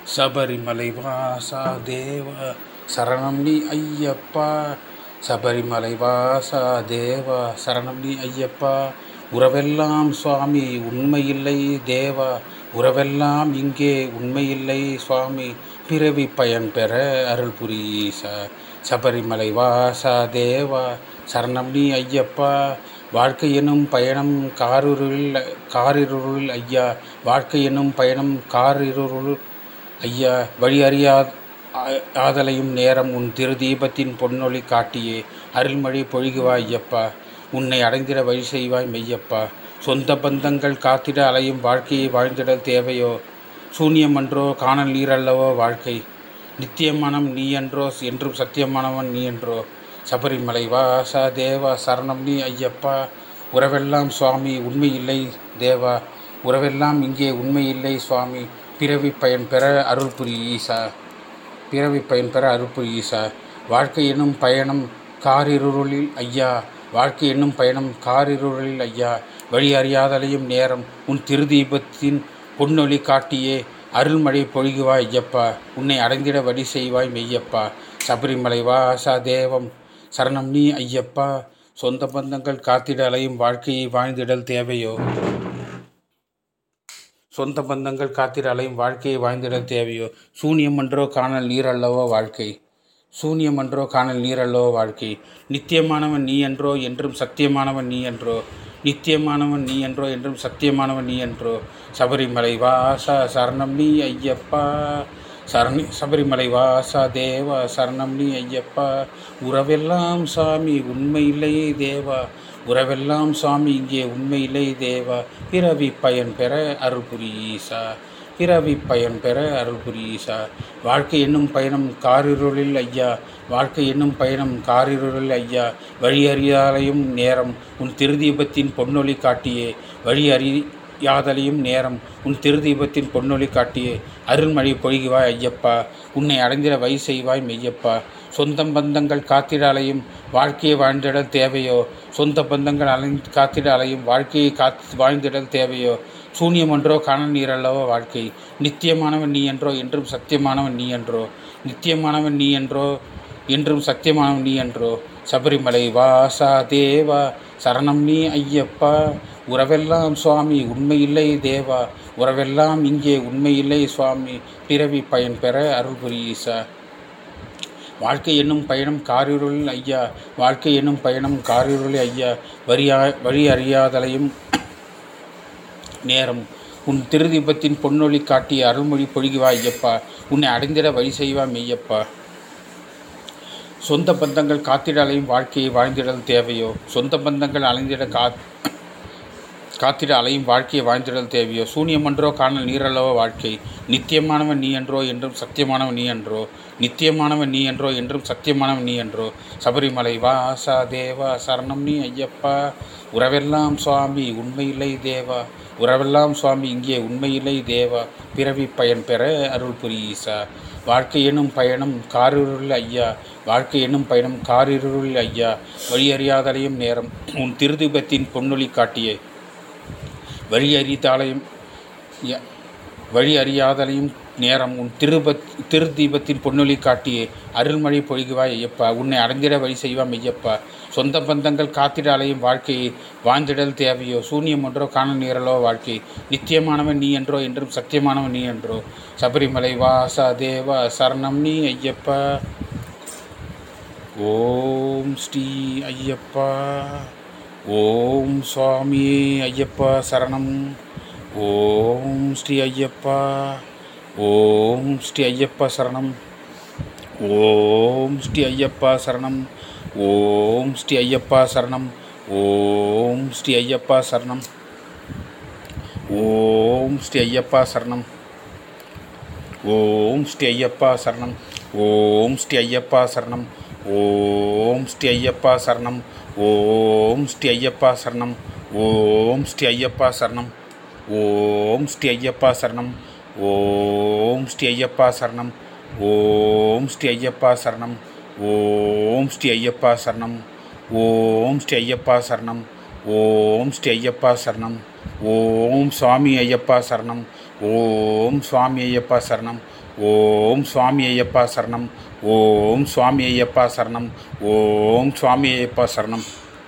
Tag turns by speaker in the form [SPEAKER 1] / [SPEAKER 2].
[SPEAKER 1] சபரிமலை வாசா தேவ சரணம் நீ ஐயப்பா சபரிமலை வாசா தேவ சரணம் நீ ஐயப்பா உறவெல்லாம் சுவாமி உண்மையில்லை தேவா உறவெல்லாம் இங்கே உண்மையில்லை சுவாமி பிறவி பயன் பெற அருள் புரீசா சபரிமலை வாசா தேவா சரணம் நீ ஐயப்பா வாழ்க்கை எனும் பயணம் காரிருளில் காரிருளில் ஐயா வாழ்க்கை எனும் பயணம் காரிருள் ஐயா வழி அறியா ஆதலையும் நேரம் உன் திரு தீபத்தின் பொன்னொளி காட்டியே அருள்மழை பொழிகுவாய் ஐயப்பா உன்னை அடைந்திட வழி செய்வாய் மெய்யப்பா சொந்த பந்தங்கள் காத்திட அலையும் வாழ்க்கையை வாழ்ந்திடல் தேவையோ சூன்யமன்றோ காணல் நீரல்லவோ வாழ்க்கை நித்தியமானம் நீ என்றோ என்றும் சத்தியமானவன் நீ என்றோ சபரிமலை வாசா தேவா சரணம் நீ ஐயப்பா உறவெல்லாம் சுவாமி உண்மை இல்லை தேவா உறவெல்லாம் இங்கே உண்மை இல்லை சுவாமி பிறவி பயன் பெற அருள் புரி ஈசா பிறவி பயன் பெற அருள் புரி ஈசா வாழ்க்கை என்னும் பயணம் காரிருளில் ஐயா வாழ்க்கை என்னும் பயணம் காரிருளில் ஐயா வழி அறியாதலையும் நேரம் உன் திருதீபத்தின் பொன்னொளி காட்டியே அருள்மழை பொழிகுவாய் ஐயப்பா உன்னை அடைந்திட வழி செய்வாய் மெய்யப்பா சபரிமலை வாசா தேவம் சரணம் நீ ஐயப்பா சொந்த பந்தங்கள் காத்திட அலையும் வாழ்க்கையை வாழ்ந்திடல் தேவையோ சொந்த பந்தங்கள் காத்திட அலையும் வாழ்க்கையை வாழ்ந்திடல் தேவையோ சூன்யமன்றோ காணல் நீரல்லவோ வாழ்க்கை சூன்யமன்றோ காணல் நீரல்லவோ வாழ்க்கை நித்தியமானவன் நீ என்றோ என்றும் சத்தியமானவன் நீ என்றோ நித்தியமானவன் நீ என்றோ என்றும் சத்தியமானவன் நீ என்றோ சபரிமலை வாசா சரணம் நீ ஐயப்பா சரணி சபரிமலை வாசா தேவா சரணம் நீ ஐயப்பா உறவெல்லாம் சாமி உண்மையில்லை தேவா உறவெல்லாம் சாமி இங்கே உண்மையில்லை தேவா பிறவி பயன் பெற அருள் புரீசா பிறவி பயன் பெற அருள் புரீசா வாழ்க்கை என்னும் பயணம் காரிருளில் ஐயா வாழ்க்கை என்னும் பயணம் காரிருளில் ஐயா வழி அறியாலையும் நேரம் உன் திருதீபத்தின் பொன்னொளி காட்டியே வழி அறி யாதலையும் நேரம் உன் திருதீபத்தின் பொன்னொளி காட்டியே அருள்மழை பொழிகுவாய் ஐயப்பா உன்னை அடைந்திட வை செய்வாய் மெய்யப்பா சொந்தம் பந்தங்கள் காத்திட அலையும் வாழ்க்கையை வாழ்ந்திடல் தேவையோ சொந்த பந்தங்கள் அலை காத்திட அலையும் வாழ்க்கையை காத்து வாழ்ந்திடல் தேவையோ சூன்யம் ஒன்றோ காணல் நீரல்லவோ வாழ்க்கை நித்தியமானவன் நீ என்றோ என்றும் சத்தியமானவன் நீ என்றோ நித்தியமானவன் நீ என்றோ என்றும் சத்தியமானவன் நீ என்றோ சபரிமலை வாசா தேவா சரணம் நீ ஐயப்பா உறவெல்லாம் சுவாமி உண்மையில்லை தேவா உறவெல்லாம் இங்கே உண்மையில்லை சுவாமி பிறவி பயன் பெற அருள் புரீசா வாழ்க்கை என்னும் பயணம் காரிருளில் ஐயா வாழ்க்கை என்னும் பயணம் காரிருளில் ஐயா வரியா வழி அறியாதலையும் நேரம் உன் திருதீபத்தின் பொன்னொழி காட்டிய அருள்மொழி பொழிகுவா ஐயப்பா உன்னை அடைந்திட வழி செய்வா மெய்யப்பா சொந்த பந்தங்கள் காத்திட அலையும் வாழ்க்கையை வாழ்ந்திடல் தேவையோ சொந்த பந்தங்கள் அலைந்திட கா காத்திட அலையும் வாழ்க்கையை வாழ்ந்திடல் தேவையோ சூன்யமன்றோ காணல் நீரல்லவோ வாழ்க்கை நித்தியமானவன் நீ என்றோ என்றும் சத்தியமானவன் நீ என்றோ நித்தியமானவன் நீ என்றோ என்றும் சத்தியமானவன் நீ என்றோ சபரிமலை வாசா தேவா சரணம் நீ ஐயப்பா உறவெல்லாம் சுவாமி உண்மையில்லை தேவா உறவெல்லாம் சுவாமி இங்கே உண்மையில்லை தேவா பிறவி பயன் பெற அருள் புரீசா வாழ்க்கை எனும் பயணம் காரிருள் ஐயா வாழ்க்கை எனும் பயணம் காரிருள் ஐயா வழியறியாதலையும் நேரம் உன் திருதீபத்தின் பொன்னொழி காட்டியே வழி அறிதாலையும் வழி அறியாதலையும் நேரம் உன் திருபத் திருதீபத்தின் பொன்னொழி காட்டியே அருள்மழை பொழிகுவாய் ஐயப்பா உன்னை அடைந்திட வழி செய்வாம் ஐயப்பா சொந்த பந்தங்கள் காத்திட அலையும் வாழ்க்கையை வாழ்ந்திடல் தேவையோ சூன்யம் ஒன்றோ காண நேரலோ வாழ்க்கை நித்தியமானவன் நீ என்றோ என்றும் சத்தியமானவன் நீ என்றோ சபரிமலை வாசா தேவா சரணம் நீ ஐயப்பா ஓம் ஸ்ரீ ஐயப்பா ஓம் சுவாமி ஐயப்பா சரணம் ஓம் ஸ்ரீ ஐயப்பா ஓம் ஸ்ரீ ஐயப்பா சரணம் ஓம் ஸ்ரீ ஐயப்பா சரணம் ஓம் ஸ்ரீ ஐயப்பா சரணம் ஓம் ஸ்ரீ ஐயப்பா சரணம் ஓம் ஸ்ரீ ஐயப்பா சரணம் ஓம் ஸ்ரீ ஐயப்பா சரணம் ஓம் ஸ்ரீ ஐயப்பா சரணம் ஓம் ஸ்ரீ ஐயப்பா சரணம் ஓம் ஸ்ரீ ஐயப்பா சரணம் ஓம் ஸ்ரீ ஐயப்பா சரணம் ஓம் ஸ்ரீ ஐயப்பா சரணம் ஓம் ஸ்ரீ ஐயப்பா சரணம் ஓம் ஸ்ரீ ஐயப்பா சரணம் ஓம் ஸ்ரீ ஐயப்பா சரணம் ஓம் ஸ்ரீ ஐயப்பா சரணம் ஓம் ஸ்ரீ ஐயப்பா சரணம் ஓம் சுவாமி ஐயப்பா சரணம் ஓம் சுவாமி ஐயப்பா சரணம் ஓம் சுவாமி ஐயப்பா சரணம் ஓம் சுவாமி ஐயப்பா சரணம் ஓம் சுவாமி ஐயப்பா சரணம்